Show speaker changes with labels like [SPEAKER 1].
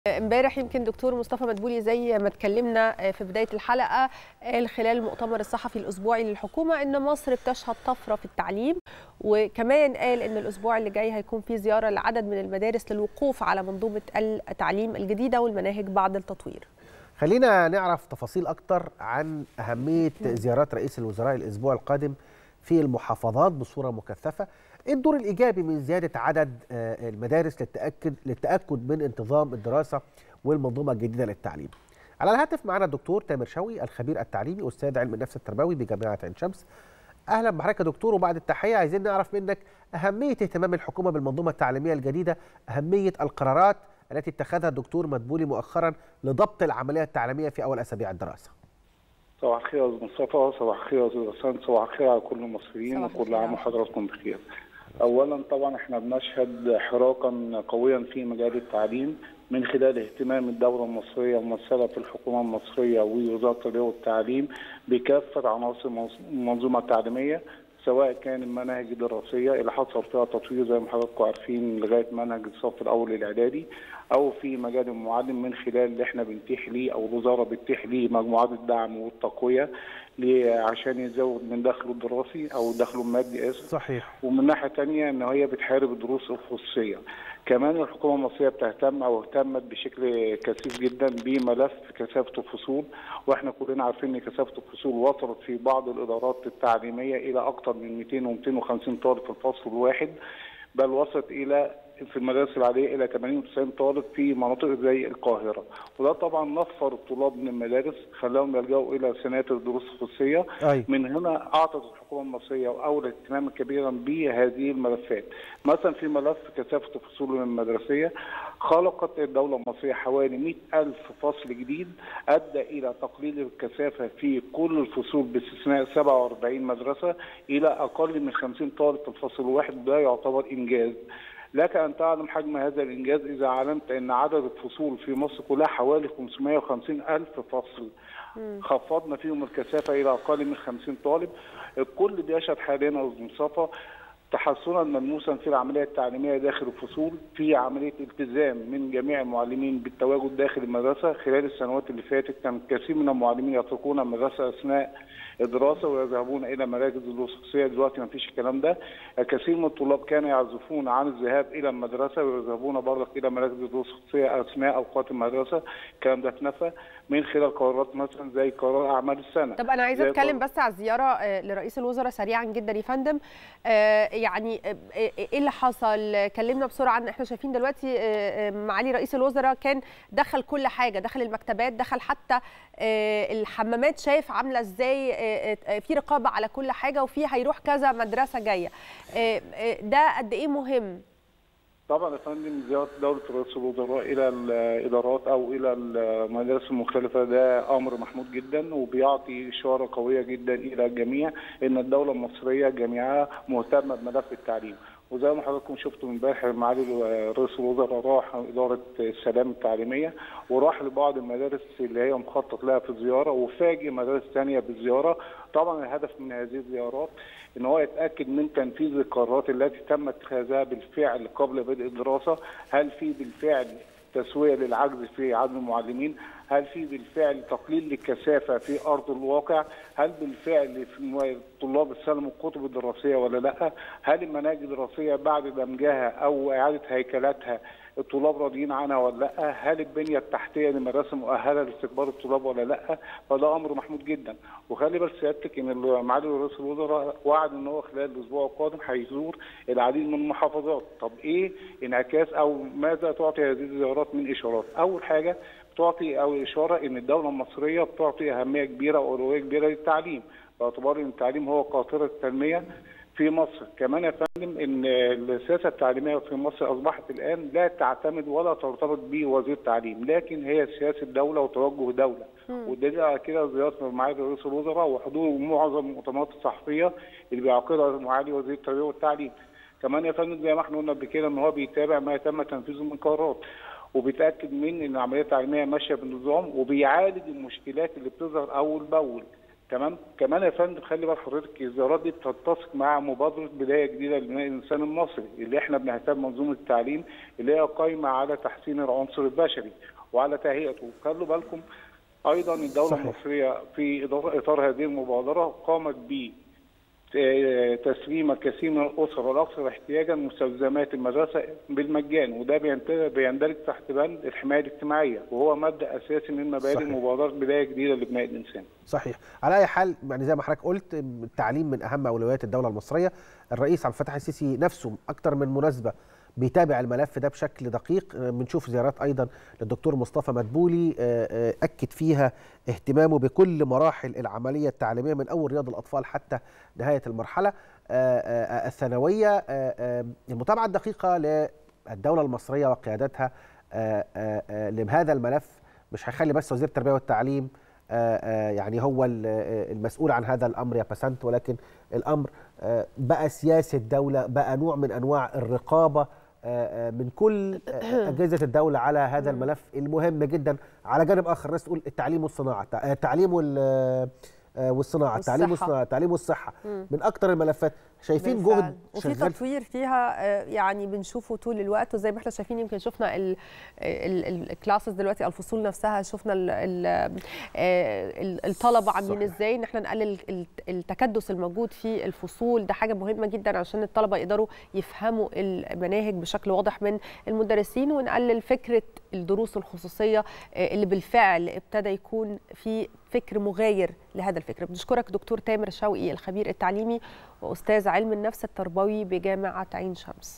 [SPEAKER 1] امبارح يمكن دكتور مصطفى مدبولي زي ما اتكلمنا في بدايه الحلقه قال خلال المؤتمر الصحفي الاسبوعي للحكومه ان مصر بتشهد طفره في التعليم وكمان قال ان الاسبوع اللي جاي هيكون في زياره لعدد من المدارس للوقوف على منظومه التعليم الجديده والمناهج بعد التطوير.
[SPEAKER 2] خلينا نعرف تفاصيل اكتر عن اهميه زيارات رئيس الوزراء الاسبوع القادم في المحافظات بصوره مكثفه ايه الدور الايجابي من زياده عدد المدارس للتاكد للتاكد من انتظام الدراسه والمنظومه الجديده للتعليم على الهاتف معنا الدكتور تامر شوقي الخبير التعليمي استاذ علم النفس التربوي بجامعه عين شمس اهلا بحضرتك يا دكتور وبعد التحيه عايزين نعرف منك اهميه اهتمام الحكومه بالمنظومه التعليميه الجديده اهميه القرارات التي اتخذها الدكتور مدبولي مؤخرا لضبط العمليه التعليميه في اول اسابيع الدراسه
[SPEAKER 3] صباح الخير يا استاذ مصطفى صباح الخير يا استاذ حسام صباح الخير على كل المصريين وكل عام وحضراتكم بخير اولا طبعا احنا بنشهد حراكا قويا في مجال التعليم من خلال اهتمام الدوله المصريه ممثله في الحكومه المصريه ووزاره التربيه والتعليم بكافه عناصر المنظومه التعليميه سواء كان المناهج الدراسيه اللي حصل فيها تطوير زي ما حضراتكم عارفين لغايه منهج الصف الاول الاعدادي او في مجال المعلم من خلال اللي احنا بنتيح ليه او الوزاره بتتيح ليه مجموعات الدعم والتقويه عشان يزود من دخله الدراسي او دخله المادي اسف
[SPEAKER 2] صحيح
[SPEAKER 3] ومن ناحيه ثانيه ان هي بتحارب الدروس الخصوصيه كمان الحكومه المصريه بتهتم او اهتمت بشكل كثيف جدا بملف كثافه الفصول واحنا كلنا عارفين ان كثافه الفصول وصلت في بعض الادارات التعليميه الى اكثر من 200 و250 طالب في الفصل الواحد بل وصلت الى في المدارس العاديه الى 80 90 طالب في مناطق زي القاهره وده طبعا نفر الطلاب من المدارس خلاهم يلجأوا الى سنوات الدروس الخصوصيه
[SPEAKER 2] أي.
[SPEAKER 3] من هنا اعطت الحكومه المصريه اولى اهتماما كبيرا بهذه الملفات مثلا في ملف كثافه الفصول المدرسيه خلقت الدوله المصريه حوالي 100 ألف فصل جديد ادى الى تقليل الكثافه في كل الفصول باستثناء 47 مدرسه الى اقل من 50 طالب في الفصل الواحد ده يعتبر انجاز لك ان تعلم حجم هذا الانجاز اذا علمت ان عدد الفصول في مصر كلها حوالي 550 الف فصل خفضنا فيهم الكثافه الى اقل من 50 طالب الكل بيشهد حاليا يا استاذ مصطفى تحسنا ملموسا في العمليه التعليميه داخل الفصول في عمليه التزام من جميع المعلمين بالتواجد داخل المدرسه خلال السنوات اللي فاتت كان كثير من المعلمين يتركون المدرسه اثناء الدراسه ويذهبون الى مراكز الدروس الخصوصيه دلوقتي ما فيش الكلام ده الكثير من الطلاب كانوا يعزفون عن الذهاب الى المدرسه ويذهبون برضك الى مراكز الدروس الخصوصيه اثناء اوقات المدرسه الكلام ده اتنفى من خلال قرارات مثلا زي قرار اعمال السنه
[SPEAKER 1] طب انا عايزه اتكلم بس على الزياره لرئيس الوزراء سريعا جدا يا فندم يعني ايه اللي حصل كلمنا بسرعه عن احنا شايفين دلوقتي معالي رئيس الوزراء كان دخل كل حاجه دخل المكتبات دخل حتى الحمامات شايف عامله ازاي في رقابه على كل حاجه وفي هيروح كذا مدرسه جايه ده قد ايه مهم
[SPEAKER 3] طبعا يا فندم زياره دوله رئيس الوزراء الى الادارات او الى المدارس المختلفه ده امر محمود جدا وبيعطي اشاره قويه جدا الى الجميع ان الدوله المصريه جميعها مهتمه بملف التعليم وزي ما حضراتكم شفتوا امبارح معالي رئيس الوزراء راح اداره السلام التعليميه وراح لبعض المدارس اللي هي مخطط لها في الزياره وفاجئ مدارس ثانيه بالزياره طبعا الهدف من هذه الزيارات ان هو يتاكد من تنفيذ القرارات التي تم اتخاذها بالفعل قبل بدء الدراسه هل في بالفعل تسويه للعجز في عدد المعلمين هل في بالفعل تقليل للكثافه في ارض الواقع هل بالفعل في الطلاب استلموا الكتب الدراسيه ولا لا هل المناهج الدراسيه بعد دمجها او اعاده هيكلتها الطلاب راضيين عنها ولا لا؟ هل البنيه التحتيه للمدرسه مؤهله لاستقبال الطلاب ولا لا؟ فده امر محمود جدا، وخلي بال سيادتك ان معالي رئيس الوزراء وعد ان هو خلال الاسبوع القادم هيزور العديد من المحافظات، طب ايه انعكاس او ماذا تعطي هذه الزيارات من اشارات؟ اول حاجه بتعطي او اشاره ان الدوله المصريه بتعطي اهميه كبيره واولويه كبيره للتعليم، باعتبار ان التعليم هو قاطره التنميه في مصر كمان يا فندم ان السياسه التعليميه في مصر اصبحت الان لا تعتمد ولا ترتبط بوزير التعليم لكن هي سياسه دوله وتوجه دوله والدليل على كده زياره معالي رئيس الوزراء وحضور معظم المؤتمرات الصحفيه اللي بيعقدها معالي وزير التربيه والتعليم كمان يا فندم زي ما احنا قلنا قبل كده ان هو بيتابع ما يتم تنفيذه من قرارات وبيتاكد من ان العمليه التعليميه ماشيه بنظام وبيعالج المشكلات اللي بتظهر اول باول تمام كمان يا فندم خلي بال حضرتك الزيارات دي بتتسق مع مبادره بدايه جديده لبناء الانسان المصري اللي احنا بنهتم منظومه التعليم اللي هي قايمه على تحسين العنصر البشري وعلى تهيئته خلوا بالكم ايضا الدوله
[SPEAKER 2] صحيح.
[SPEAKER 3] المصريه في اطار هذه المبادره قامت ب آه، تسليم الكثير من الاسر الاكثر احتياجا مستلزمات المدرسه بالمجان وده بينت- بيندرج تحت بند الحمايه الاجتماعيه وهو ماده اساسي من مبادئ
[SPEAKER 2] صحيح.
[SPEAKER 3] مبادره بدايه جديده لبناء الانسان.
[SPEAKER 2] صحيح على اي حال يعني زي ما حضرتك قلت التعليم من اهم اولويات الدوله المصريه الرئيس عبد الفتاح السيسي نفسه اكتر من مناسبه بيتابع الملف ده بشكل دقيق آه، بنشوف زيارات ايضا للدكتور مصطفى مدبولي آه، آه، اكد فيها اهتمامه بكل مراحل العمليه التعليميه من اول رياض الاطفال حتى نهايه المرحله آه، آه، الثانويه آه، آه، المتابعه الدقيقه للدوله المصريه وقيادتها آه، آه، آه، لهذا الملف مش هيخلي بس وزير التربيه والتعليم آه، آه، يعني هو ال- آه، المسؤول عن هذا الامر يا بسنت ولكن الامر آه، بقى سياسه دوله بقى نوع من انواع الرقابه آه، آه، من كل آه، اجهزه الدوله على هذا الملف المهم جدا على جانب اخر الناس تقول التعليم والصناعه التع- آه، التعليم وال آه، والصناعه التعليم
[SPEAKER 1] والصحة.
[SPEAKER 2] والصناعه التعليم والصحه من اكتر الملفات شايفين
[SPEAKER 1] بالفعل.
[SPEAKER 2] جهد
[SPEAKER 1] وفي
[SPEAKER 2] شغال
[SPEAKER 1] تطوير فيها آه، يعني بنشوفه طول الوقت وزي ما احنا شايفين يمكن شفنا الكلاسز دلوقتي الفصول نفسها شفنا ال- ال- آه، ال- الطلبه عاملين
[SPEAKER 2] صحيح.
[SPEAKER 1] ازاي ان احنا نقلل ال- التكدس الموجود في الفصول ده حاجه مهمه جدا عشان الطلبه يقدروا يفهموا المناهج بشكل واضح من المدرسين ونقلل فكره الدروس الخصوصيه آه، اللي بالفعل ابتدى يكون في فكر مغاير لهذا الفكر بنشكرك دكتور تامر شوقي الخبير التعليمي واستاذ علم النفس التربوي بجامعه عين شمس